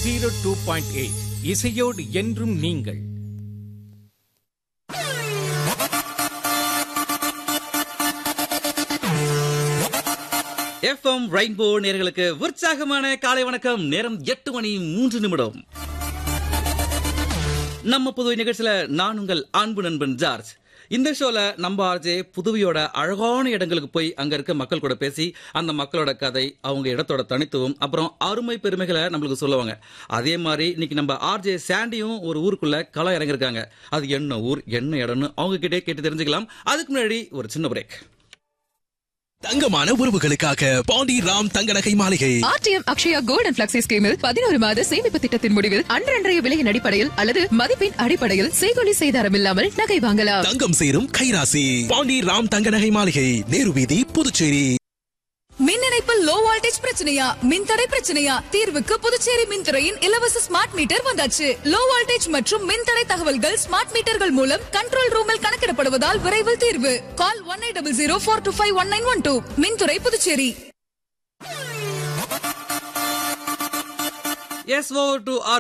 zero two point eight இசையோடு என்றும் நீங்கள் எஃப்எம் ரெயின்போ நேர்களுக்கு உற்சாகமான காலை வணக்கம் நேரம் எட்டு மணி மூன்று நிமிடம் நம்ம புதுவை நிகழ்ச்சியில நான் உங்கள் அன்பு நண்பன் ஜார்ஜ் இந்த ஷோல நம்ம ஆர்ஜே புதுவையோட அழகான இடங்களுக்கு போய் அங்க இருக்க மக்கள் கூட பேசி அந்த மக்களோட கதை அவங்க இடத்தோட தனித்துவம் அப்புறம் அருமை பெருமைகளை நம்மளுக்கு சொல்லுவாங்க அதே மாதிரி இன்னைக்கு நம்ம ஆர்ஜே சாண்டியும் ஒரு ஊருக்குள்ள களம் இறங்கிருக்காங்க அது என்ன ஊர் என்ன இடம்னு அவங்க கிட்டே கேட்டு தெரிஞ்சுக்கலாம் அதுக்கு முன்னாடி ஒரு சின்ன பிரேக் தங்கமான உறவுகளுக்காக பாண்டி ராம் தங்க நகை மாளிகை RTM Akshaya gold and flexi ஸ்கீமில் பதினோரு மாத சேமிப்பு திட்டத்தின் முடிவில் அன்றன்றைய விலையின் அடிப்படையில் அல்லது மதிப்பின் அடிப்படையில் செய்கொலி செய்தாரம் இல்லாமல் நகை வாங்கலாம் தங்கம் சேரும் கைராசி பாண்டி ராம் தங்க நகை மாளிகை நேரு வீதி புதுச்சேரி மின் இணைப்பில் லோ வோல்டேஜ் பிரச்சனையா மின்தடை பிரச்சனையா தீர்வுக்கு புதுச்சேரி மின்துறையின் இலவச ஸ்மார்ட் மீட்டர் வந்தாச்சு லோ வோல்டேஜ் மற்றும் மின்தடை தகவல்கள் ஸ்மார்ட் மீட்டர்கள் மூலம் கண்ட்ரோல் ரூமில் கணக்கிடப்படுவதால் விரைவில் தீர்வு call one eight double zero four two five one nine one two மின்துறை புதுச்சேரி எஸ் ஓ டு